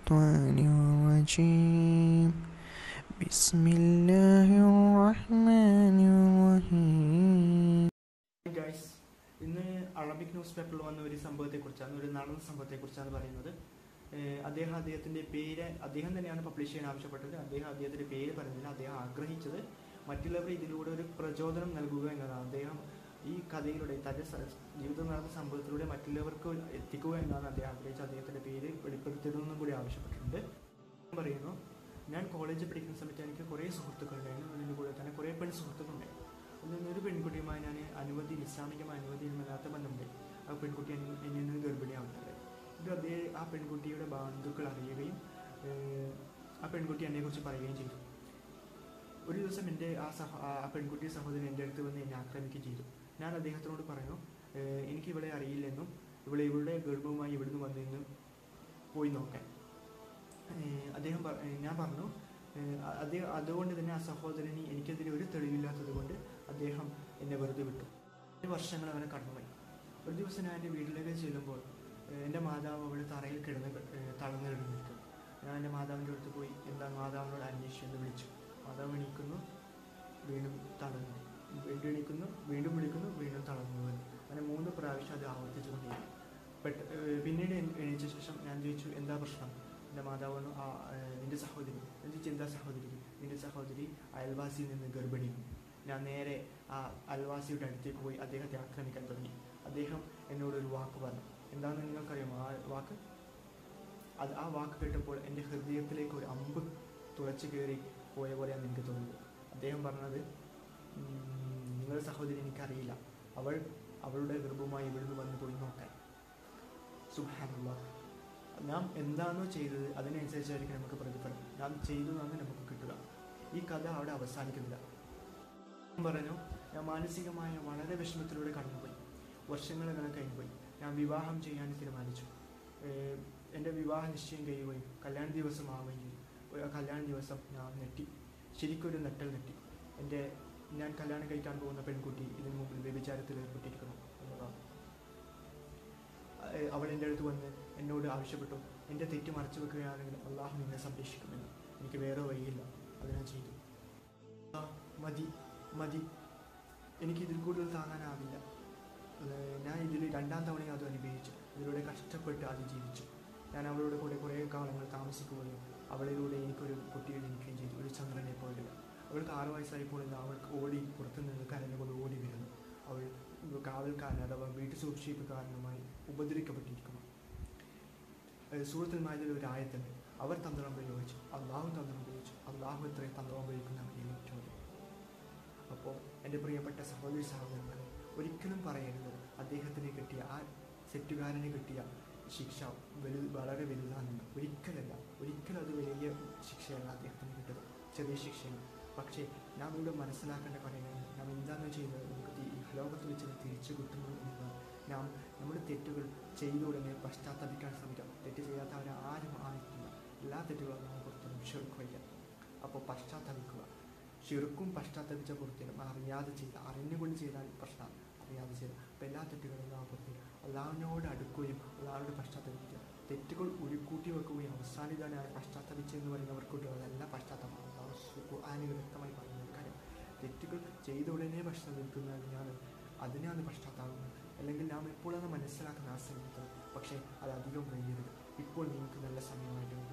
الشيطان الرجيم بسم الله الرحمن الرحيم guys ഇന്ന് Arabic news പേപ്പറിൽ വന്ന ഒരു സംഭവത്തെക്കുറിച്ചാണ് ഒരു നടന്ന സംഭവത്തെക്കുറിച്ചാണ് പറയുന്നത് ഏഹ് അദ്ദേഹം അദ്ദേഹത്തിൻ്റെ പേര് അദ്ദേഹം തന്നെയാണ് പബ്ലിഷ് ചെയ്യാൻ ആവശ്യപ്പെട്ടത് അദ്ദേഹം അദ്ദേഹത്തിൻ്റെ പേര് പറയുന്നില്ല അദ്ദേഹം ആഗ്രഹിച്ചത് മറ്റുള്ളവർ ഇതിലൂടെ ഒരു പ്രചോദനം നൽകുക എന്നതാണ് അദ്ദേഹം ഈ കഥയിലൂടെ തൻ്റെ സ- ജീവിതത്തിൽ നടന്ന സംഭവത്തിലൂടെ മറ്റുള്ളവർക്ക് എത്തിക്കുക എന്നാണ് അദ്ദേഹം ആഗ്രഹിച്ചത് അദ്ദേഹത്തിൻ്റെ പേര് വെളിപ്പെടുത്തരുതെന്നും കൂടി ആവശ്യപ്പെട്ടിട്ടുണ്ട് അദ്ദേഹം പറയുന്നു ഞാൻ കോളേജിൽ പഠിക്കുന്ന സമയത്ത് എനിക്ക് കുറേ സുഹൃത്തുക്കളുണ്ടായിരുന്നു അതിൻ്റെ കൂടെ തന്നെ കുറേ പെൺ സുഹൃത്തുക്കളുണ്ടായിരുന്നു അതിൽ നിന്ന് ഒരു പെൺകുട്ടിയുമായി ഞാൻ അനുമതി ഇസ്ലാമികമായ അനുമതിയില്ലാത്ത ബന്ധമുണ്ട് ആ പെൺകുട്ടി എന്നെ എന്നിൽ നിന്ന് ഗർഭിണിയാവുന്നത് ഇത് അതേ ആ പെൺകുട്ടിയുടെ ബന്ധുക്കൾ അറിയുകയും ഏഹ്, ആ പെൺകുട്ടി എന്നെക്കുറിച്ച് പറയുകയും ചെയ്തു ഒരു ദിവസം എൻ്റെ ആ സഹ ആ പെൺകുട്ടി സഹോദരൻ എൻ്റെ അടുത്ത് വന്ന് എന്നെ ആക്രമിക്കുകയും ചെയ്തു ഞാൻ അദ്ദേഹത്തിനോട് പറഞ്ഞു ഏഹ്, എനിക്ക് ഇവളെ അറിയില്ലെന്നും ഇവളെ ഇവളുടെ ഗർഭവുമായി ഇവിടുന്ന് വന്നിന്ന് പോയി നോക്കാൻ ഏഹ്, അദ്ദേഹം പറ- ഏഹ്, ഞാൻ പറഞ്ഞു ഏഹ്, അ- അദ്ദേഹം അതുകൊണ്ട് തന്നെ ആ സഹോദരന് എനിക്കെതിരെ ഒരു തെളിവില്ലാത്തത് കൊണ്ട് അദ്ദേഹം എന്നെ വെറുതെ വിട്ടു ഒരു വർഷങ്ങൾ അവനെ കടന്നുപോയി ഒരു ദിവസം ഞാൻ എൻ്റെ വീട്ടിലേക്ക് ചെല്ലുമ്പോൾ ഏഹ്, എൻ്റെ മാതാവ് അവിടെ തറയിൽ കിടന്ന് ക- ഏഹ്, തളർന്ന് കിടന്ന് നിൽക്കും ഞാൻ എൻ്റെ മാതാവിൻ്റെ അടുത്ത് പോയി എന്താണ് മാതാവിനോട് അന്വേഷിച്ചു എന്ന് വിളിച്ചു മാതാവ് എണീക്കുന്നു വീണ്ടും തളർന്നു വീണ്ടും എണീക്കുന്നു വീണ്ടും വിളിക്കുന്നു വീണ്ടും തളർന്നു വന്നു അങ്ങനെ മൂന്ന് പ്രാവശ്യം അത് ആവർത്തിച്ചുകൊണ്ടിരിക്കും പെട്ട ഏഹ്, പിന്നീട് എൻ- എണീച്ച ശേഷം ഞാൻ ചോദിച്ചു എന്താ പ്രശ്നം എൻ്റെ മാതാവ് പറഞ്ഞു ആ ഏഹ്, നിന്റെ സഹോദരി ഞാൻ ചോദിച്ചു എന്താ സഹോദരി നിന്റെ സഹോദരി അയൽവാസിയിൽ നിന്ന് ഗർഭിണിയാണ് ഞാൻ നേരെ ആ അയൽവാസിയുടെ അടുത്തേക്ക് പോയി അദ്ദേഹത്തെ ആക്രമിക്കാൻ തുടങ്ങി അദ്ദേഹം എന്നോട് ഒരു വാക്ക് പറഞ്ഞു എന്താണെന്ന് നിങ്ങൾക്കറിയാമോ ആ വാക്ക് അത് ആ വാക്ക് കേട്ടപ്പോൾ എൻ്റെ ഹൃദയത്തിലേക്ക് ഒരു അമ്പ് തുളച്ചു കയറി പോയ പോലെയാണ് എനിക്ക് തോന്നിയത് അദ്ദേഹം പറഞ്ഞത് "ഉം, നിങ്ങളുടെ സഹോദരി എനിക്കറിയില്ല അവൾ അവളുടെ ഗർഭവുമായി ഇവിടുന്ന് വന്ന് പോയി നോക്കാൻ സുഹാനുള്ള നാം എന്താണോ ചെയ്തത് അതിനനുസരിച്ചായിരിക്കും നമുക്ക് പ്രതിഫലം നാം ചെയ്തതാണ് നമുക്ക് കിട്ടുക ഈ കഥ അവിടെ അവസാനിക്കുന്നില്ല ഞാൻ പറഞ്ഞു ഞാൻ മാനസികമായ വളരെ വിഷമത്തിലൂടെ കടന്നുപോയി വർഷങ്ങൾ അങ്ങനെ കഴിഞ്ഞുപോയി ഞാൻ വിവാഹം ചെയ്യാൻ തീരുമാനിച്ചു ഏഹ് എൻ്റെ വിവാഹ നിശ്ചയം കഴിയുകയും കല്യാണ ദിവസം ആവുകയും ചെയ്തു ഒരു കല്യാണ ദിവസം ഞാൻ നെട്ടി ശരിക്കൊരു നെട്ടൽ നെട്ടി എൻ്റെ ഞാൻ കല്യാണം കഴിക്കാൻ പോകുന്ന പെൺകുട്ടി ഇതിനു മുമ്പിൽ വ്യഭിചാരത്തിൽ ഏർപ്പെട്ടിരിക്കുന്നു എന്നതാണ് ഏഹ് അവൾ എൻ്റെ അടുത്ത് വന്ന് എന്നോട് ആവശ്യപ്പെട്ടു എൻ്റെ തെറ്റ് മറച്ചു വെക്കുകയാണെങ്കിൽ അള്ളാഹു നിന്നെ സംരക്ഷിക്കുമെന്ന് എനിക്ക് വേറെ വഴിയില്ല അത് ഞാൻ ചെയ്തു ആ, മതി മതി എനിക്ക് ഇതിൽ കൂടുതൽ താങ്ങാനാവില്ല ഏഹ് ഞാൻ ഇതിൽ രണ്ടാം തവണയും അത് അനുഭവിച്ചു ഇതിലൂടെ കഷ്ടപ്പെട്ട് അതിജീവിച്ചു ഞാൻ അവളുടെ കൂടെ കുറേ കാലങ്ങൾ താമസിക്കുകയും അവളിലൂടെ എനിക്കൊരു കുട്ടിയെ ജനിക്കുകയും ചെയ്തു ഒരു ചന്ദ്രനെ പോലെ അവൾക്ക് ആറു വയസ്സായപ്പോൾ ഇന്ന് അവൾക്ക് ഓടി പുറത്തു നിന്ന് കരഞ്ഞുകൊണ്ട് ഓടി വരുന്നു അവൾ കാവൽക്കാരൻ അഥവാ വീട്ടു സൂക്ഷിപ്പുകാരനുമായി ഉപദ്രവിക്കപ്പെട്ടിരിക്കുന്നു ഏഹ് സൂറത്തിൽ മായതിൽ ഒരു ആയത്തുണ്ട് അവർ തന്ത്രം പ്രയോഗിച്ചു അള്ളാഹു തന്ത്രം പ്രയോഗിച്ചു അള്ളാഹു എത്രയും തന്ത്രം പ്രയോഗിക്കുന്നവരെയും ഏറ്റവും അപ്പോൾ എൻ്റെ പ്രിയപ്പെട്ട സഹോദരി സഹോദരങ്ങളെ ഒരിക്കലും പറയരുത് അദ്ദേഹത്തിന് കിട്ടിയ ആ സെറ്റുകാരന് കിട്ടിയ ശിക്ഷ വലു വളരെ വലുതാണെന്ന് ഒരിക്കലല്ല ഒരിക്കലും അത് വലിയ ശിക്ഷയല്ല അദ്ദേഹത്തിന് കിട്ടത് ചെറിയ ശിക്ഷയാണ് പക്ഷേ നാം ഇവിടെ മനസ്സിലാക്കേണ്ട കാര്യങ്ങൾ നാം എന്താണ് ചെയ്യുന്നത് നമുക്ക് തി- ഈ ലോകത്ത് വെച്ച് അത് തിരിച്ചു കിട്ടുന്നു എന്നതാണ് നാം നമ്മുടെ തെറ്റുകൾ ചെയ്ത ഉടനെ പശ്ചാത്തപിക്കാൻ ശ്രമിക്കാം തെറ്റ് ചെയ്യാത്തവരെ ആരും ആയിട്ടില്ല എല്ലാ തെറ്റുകളും നാം പുറത്തുനിന്നും ക്ഷമിക്കുക അപ്പോൾ പശ്ചാത്തപിക്കുക ചെറുക്കും പശ്ചാത്തപിച്ച പുറത്തിനും അറിയാതെ ചെയ്ത അറിഞ്ഞുകൊണ്ട് ചെയ്താൽ പ്രശ്നമാണ് അറിയാതെ ചെയ്ത അപ്പം എല്ലാ തെറ്റുകളും നാം പുറത്തിനും അള്ളാഹുവിനോട് അടുക്കുകയും അള്ളാഹുവിനോട് പശ്ചാത്തപിക്കുക തെറ്റുകൾ ഉരുക്കൂട്ടി വെക്കുകയും അവസാനിതാനായി പശ്ചാത്തപിച്ചെന്ന് പറയുന്നവർക്കുള്ളതല്ല പശ്ചാത്തലം അള്ളാഹു ഖുർആനിൽ വ്യക്തമായി പറയുന്ന ഒരു കാര്യം തെറ്റുകൾ ചെയ്ത ഉടനെ പശ്ചാത്തപിക്കുന്നതിനാണ് അതിനാണ് പശ്ചാത്താപം അല്ലെങ്കിൽ നാം എപ്പോഴാണ് മനസ്സിലാക്കുന്ന ആ സമയത്ത് പക്ഷേ അത് അധികം കഴിയരുത് ഇപ്പോൾ നിങ്ങൾക്ക് നല്ല സമയമായിട്ട്